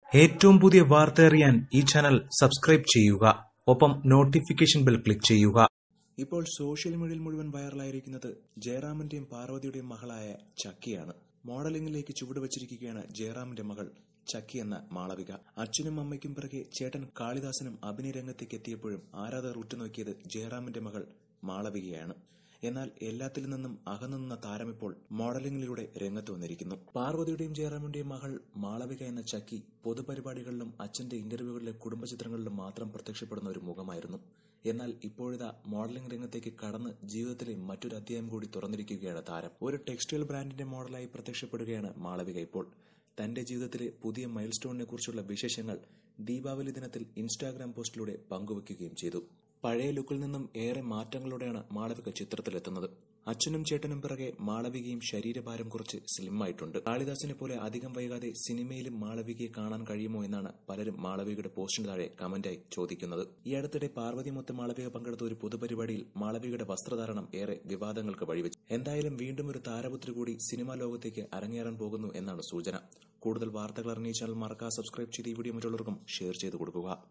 ഏറ്റവും പുതിയ വാർത്ത അറിയാൻ ഈ ചാനൽ സബ്സ്ക്രൈബ് ചെയ്യുക ഒപ്പം നോട്ടിഫിക്കേഷൻ ബെൽ ക്ലിക്ക് ചെയ്യുക ഇപ്പോൾ സോഷ്യൽ മീഡിയയിൽ മുഴുവൻ വൈറലായിരിക്കുന്നത് ജയറാമിന്റെയും പാർവതിയുടെയും മകളായ ചക്കിയാണ് മോഡലിംഗിലേക്ക് ചുവടുവച്ചിരിക്കുകയാണ് ജയറാമിന്റെ മകൾ ചക്കി എന്ന മാളവിക അച്ഛനും അമ്മയ്ക്കും പിറകെ ചേട്ടൻ കാളിദാസനും അഭിനയ രംഗത്തേക്ക് എത്തിയപ്പോഴും ആരാധകർ ഉറ്റുനോക്കിയത് ജയറാമിന്റെ മകൾ മാളവികയാണ് എന്നാൽ എല്ലാത്തിൽ നിന്നും അകന്നുനിന്ന താരമിപ്പോൾ മോഡലിംഗിലൂടെ രംഗത്ത് വന്നിരിക്കുന്നു പാർവതിയുടെയും ജയറാമിന്റെയും മകൾ മാളവിക എന്ന ചക്കി പൊതുപരിപാടികളിലും അച്ഛന്റെ ഇന്റർവ്യൂകളിലെ കുടുംബചിത്രങ്ങളിലും മാത്രം പ്രത്യക്ഷപ്പെടുന്ന ഒരു മുഖമായിരുന്നു എന്നാൽ ഇപ്പോഴിതാ മോഡലിംഗ് രംഗത്തേക്ക് കടന്ന് ജീവിതത്തിലെ മറ്റൊരു അധ്യായം കൂടി തുറന്നിരിക്കുകയാണ് താരം ഒരു ടെക്സ്റ്റൈൽ ബ്രാൻഡിന്റെ മോഡലായി പ്രത്യക്ഷപ്പെടുകയാണ് മാളവിക ഇപ്പോൾ തന്റെ ജീവിതത്തിലെ പുതിയ മൈൽ സ്റ്റോണിനെ കുറിച്ചുള്ള വിശേഷങ്ങൾ ദീപാവലി ദിനത്തിൽ ഇൻസ്റ്റാഗ്രാം പോസ്റ്റിലൂടെ പങ്കുവയ്ക്കുകയും ചെയ്തു പഴയ ലുക്കിൽ നിന്നും ഏറെ മാറ്റങ്ങളോടെയാണ് മാളവിക ചിത്രത്തിലെത്തുന്നത് അച്ഛനും ചേട്ടനും പിറകെ മാളവികയും ശരീരഭാരം കുറച്ച് സ്ലിം ആയിട്ടുണ്ട് കാളിദാസിനെ പോലെ അധികം വൈകാതെ സിനിമയിലും മാളവികയെ കാണാൻ കഴിയുമോ എന്നാണ് പലരും മാളവികയുടെ പോസ്റ്റിന് താഴെ കമന്റായി ചോദിക്കുന്നത് ഈ അടുത്തിടെ പാർവതി മൊത്ത മാളവിക പങ്കെടുത്ത ഒരു പൊതുപരിപാടിയിൽ മാളവികയുടെ വസ്ത്രധാരണം ഏറെ വിവാദങ്ങൾക്ക് വഴിവെച്ചു എന്തായാലും വീണ്ടും ഒരു താരപുത്രി കൂടി സിനിമാ ലോകത്തേക്ക് അരങ്ങേറാൻ പോകുന്നു എന്നാണ് സൂചന കൂടുതൽ വാർത്തകൾ അറിഞ്ഞ ചാനൽ മറക്കാതെ സബ്സ്ക്രൈബ് ചെയ്ത് ഈ വീഡിയോ മറ്റുള്ളവർക്കും ഷെയർ ചെയ്ത് കൊടുക്കുക